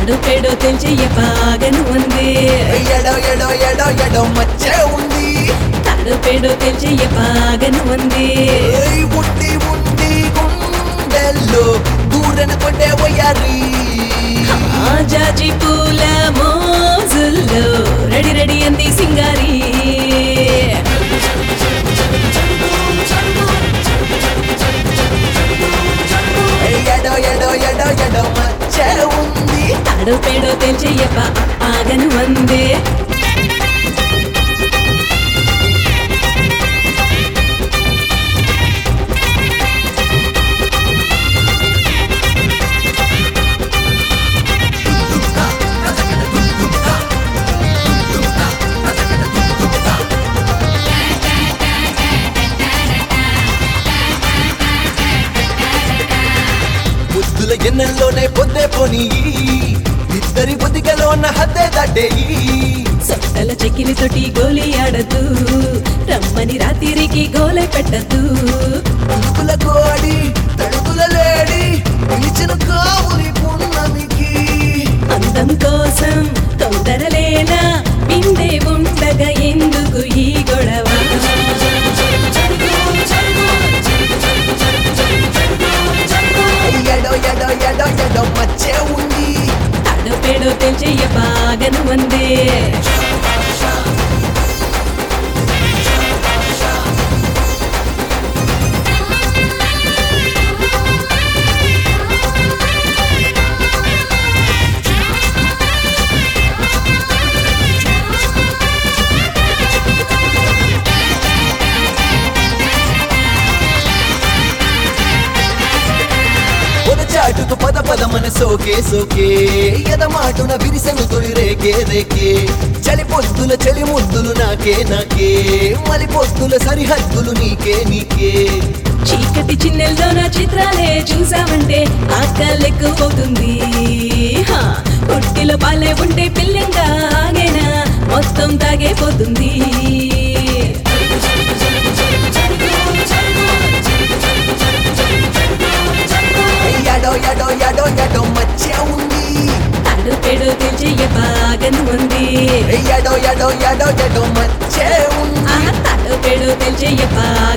తాడు పేడో తెల్చెయ్య బాగను ఉంది ఎడో ఎడో ఎడో ఎడో మచ్చే ఉంది తాడు పేడో తెల్చెయ్య బాగను ఉంది ఏయ్ ఉండి ఉండి గుండెల్లో దూరన కొట్టే వయ్యారి ఆ జాజి పూల మోజుల్లో రెడీ రెడీ అంది సింగారి ఎడో ఎడో ఎడో ఎడో మచ్చే ఉంది తాడు పేడో తెల్చెయ్య బాగను ఉంది బుద్ధుల ఎన్నెల్లోనే పొద్దే పోనీ ఇద్దరి బుద్ధికలోన హద్దే దాటేయి సొట్టల చెక్కిలి తోటి గోలి ఆడద్దు రమ్మని రాత్రికి గోలె పెట్టద్దు తలుపుల కోడి తడుపుల లేడి పిలిచిన కావులి పున్నమికి అందం కోసం తొందరలేలా బిందె ఉండగా ఎందుకు ఈ గొడవ ఎడో ఎడో ఎడో ఎడో మచ్చే ఉంది తాడు పేడో తెల్చెయ్య బాగను ఉంది పొదచాటుకు పద పదమన సోకే సోకే ఎదమాటున విరిసెను తొలి రేకే రేకే చలి పొద్దుల చలి ముద్దులు నాకే నాకే మలి పొద్దుల సరిహద్దులు నీకే నీకే చీకటి చిన్నెల్లో నా చిత్రాలే చూసావంటే ఆకలెక్కుపోతుంది హా, పొట్టిలో పాలే ఉంటే పిల్లంగా ఆగేనా మొత్తం తాగేపోతుంది ఎడో ఎడో ఎడో ఎడో మచ్చే ఉంది తాడు పేడో తెల్చెయ్య బాగను ఉంది ఎడో ఎడో ఎడో ఎడో మచ్చే ఉంది ఆహా తాడు పేడో తెల్చెయ్య బాగను